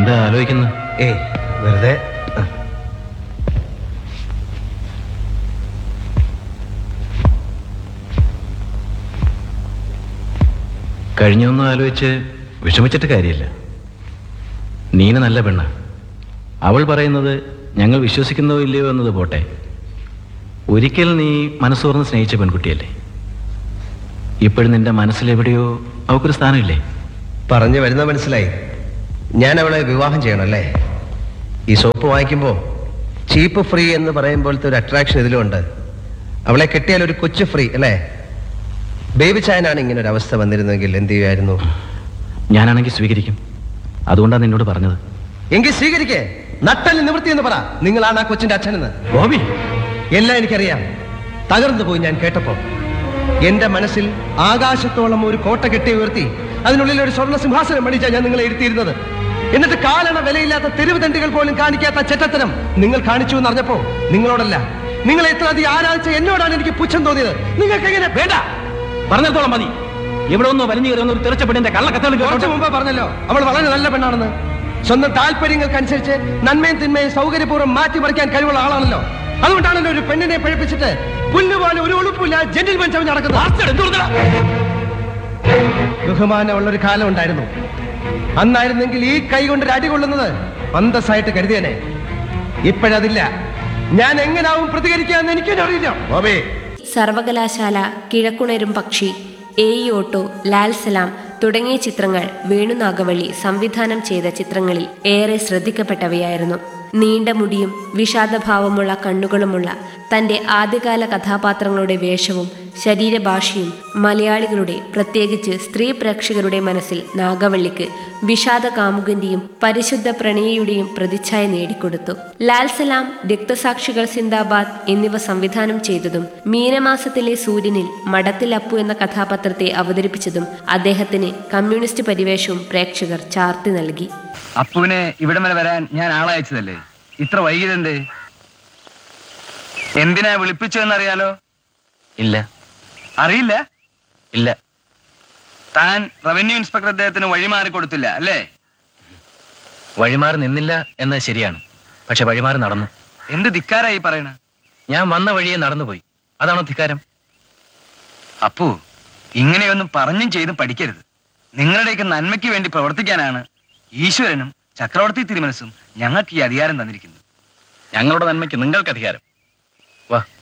എന്താ ആലോചിക്കുന്നത് ഏയ് വെറുതെ ആ. കഴിഞ്ഞൊന്നും ആലോചിച്ച് വിഷമിച്ചിട്ട് കാര്യമില്ല നീന നല്ല പെണ്ണ അവൾ പറയുന്നത് ഞങ്ങൾ വിശ്വസിക്കുന്നോ ഇല്ലയോ എന്നത് പോട്ടെ ഒരിക്കൽ നീ മനസ്സോർന്ന് സ്നേഹിച്ച പെൺകുട്ടിയല്ലേ ഇപ്പോഴും നിന്റെ മനസ്സിലെവിടെയോ അവൾക്കൊരു സ്ഥാനമില്ലേ പറഞ്ഞു വരുന്ന മനസ്സിലായി ഞാൻ അവളെ വിവാഹം ചെയ്യണമല്ലേ ഈ സോപ്പ് വാങ്ങിക്കുമ്പോൾ ചീപ്പ് ഫ്രീ എന്ന് പറയുമ്പോഴത്തെ ഒരു അട്രാക്ഷൻ ഇതിലുണ്ട് അവളെ കെട്ടിയാൽ ഒരു കൊച്ചു ഫ്രീ അല്ലേ ബേബി ചായനാണ് ഇങ്ങനെ ഒരു അവസ്ഥ വന്നിരുന്നെങ്കിൽ എന്ത് ചെയ്യുമായിരുന്നു ഞാനാണെങ്കിൽ സ്വീകരിക്കും അതുകൊണ്ടാണ് നിന്നോട് പറഞ്ഞത് എങ്കിൽ സ്വീകരിക്കേ നട്ടല് നിവൃത്തി എന്ന് പറ നിങ്ങളാണ് ആ കൊച്ചിന്റെ അച്ഛനെന്ന് ബോബി എല്ലാം എനിക്കറിയാം തകർന്നു പോയി ഞാൻ കേട്ടപ്പോ എന്റെ മനസ്സിൽ ആകാശത്തോളം ഒരു കോട്ട കെട്ടി ഉയർത്തി അതിനുള്ളിൽ ഒരു സ്വർണ്ണ സിംഹാസനം മണിച്ചാ ഞാൻ നിങ്ങളെ ഇരുത്തിയിരുന്നത് എന്നിട്ട് കാലണ വിലയില്ലാത്ത തെരുവ് തണ്ടികൾ പോലും കാണിക്കാത്ത ചെറ്റത്തരം നിങ്ങൾ കാണിച്ചു എന്ന് അറിഞ്ഞപ്പോ നിങ്ങളോടല്ല നിങ്ങളെ എത്ര അധികം ആരാധിച്ച എന്നോടാണ് എനിക്ക് പുച്ഛം തോന്നിയത് നിങ്ങൾക്ക് എങ്ങനെ വേണ്ട പറഞ്ഞത്തോളം മതി ഇവിടെ ഒന്ന് വലിഞ്ഞു കയറുന്ന ഒരു തെറിച്ചപ്പെടിന്റെ കുറച്ചു മുമ്പ് പറഞ്ഞല്ലോ അവൾ വളരെ നല്ല പെണ്ണാണെന്ന് സ്വന്തം താല്പര്യങ്ങൾക്കനുസരിച്ച് നന്മയും തിന്മയും സൗകര്യപൂർവ്വം മാറ്റിമറിക്കാൻ കഴിവുള്ള ആളാണല്ലോ അതുകൊണ്ടാണല്ലോ ഒരു പെണ്ണിനെ പഴിപ്പിച്ചിട്ട് പുല്ലുപോലെ ഒരു ഉളുപ്പില്ല ജെന്റിൽ മനുഷ്യൻ നടക്കുന്നത് ബഹുമാനമുള്ള ഒരു കാലം ഉണ്ടായിരുന്നു അന്നായിരുന്നെങ്കിൽ ഈ കൈ കൊണ്ട് ഒരു അടി കൊള്ളുന്നത് അന്തസ്സായിട്ട് കരുതിയനെ ഇപ്പോഴതില്ല ഞാൻ എങ്ങനാവും പ്രതികരിക്കാന്ന് എനിക്കും അറിയില്ല ബോബേ സർവകലാശാല കിഴക്കുണരും പക്ഷി ഏയി ഓട്ടോ ലാൽ സലാം തുടങ്ങിയ ചിത്രങ്ങൾ വേണുനാഗവള്ളി സംവിധാനം ചെയ്ത ചിത്രങ്ങളിൽ ഏറെ ശ്രദ്ധിക്കപ്പെട്ടവയായിരുന്നു നീണ്ട മുടിയും വിഷാദഭാവമുള്ള കണ്ണുകളുമുള്ള തന്റെ ആദ്യകാല കഥാപാത്രങ്ങളുടെ വേഷവും ശരീരഭാഷയും മലയാളികളുടെ പ്രത്യേകിച്ച് സ്ത്രീ പ്രേക്ഷകരുടെ മനസ്സിൽ നാഗവള്ളിക്ക് വിഷാദ കാമുകന്റെയും പരിശുദ്ധ പ്രണയിയുടെയും പ്രതിച്ഛായ നേടിക്കൊടുത്തു ലാൽ സലാം രക്തസാക്ഷികൾ സിന്ദാബാദ് എന്നിവ സംവിധാനം ചെയ്തതും മീനമാസത്തിലെ സൂര്യനിൽ മടത്തിൽ അപ്പു എന്ന കഥാപാത്രത്തെ അവതരിപ്പിച്ചതും അദ്ദേഹത്തിന് കമ്മ്യൂണിസ്റ്റ് പരിവേഷവും പ്രേക്ഷകർ ചാർത്തി നൽകി അപ്പുവിനെ ഇവിടം വരെ വരാൻ ഞാൻ ആളയച്ചതല്ലേ ഇത്ര വൈകിയതെന്തേ എന്തിനാ വിളിപ്പിച്ചതെന്നറിയാലോ ഇല്ല അറിയില്ല ഇല്ല താൻ റവന്യൂ ഇൻസ്പെക്ടർ അദ്ദേഹത്തിന് വഴിമാറി കൊടുത്തില്ല അല്ലേ വഴിമാറി നിന്നില്ല എന്നത് ശരിയാണ് പക്ഷെ വഴിമാറി നടന്നു എന്ത് ധിക്കാരായി പറയണ ഞാൻ വന്ന വഴിയെ നടന്നുപോയി അതാണോ ധിക്കാരം അപ്പു ഇങ്ങനെയൊന്നും പറഞ്ഞും ചെയ്തും പഠിക്കരുത് നിങ്ങളുടെയൊക്കെ നന്മയ്ക്ക് വേണ്ടി പ്രവർത്തിക്കാനാണ് ഈശ്വരനും ചക്രവർത്തി തിരുമനസും ഞങ്ങൾക്ക് ഈ അധികാരം തന്നിരിക്കുന്നത് ഞങ്ങളുടെ നന്മയ്ക്ക് നിങ്ങൾക്ക് അധികാരം വാ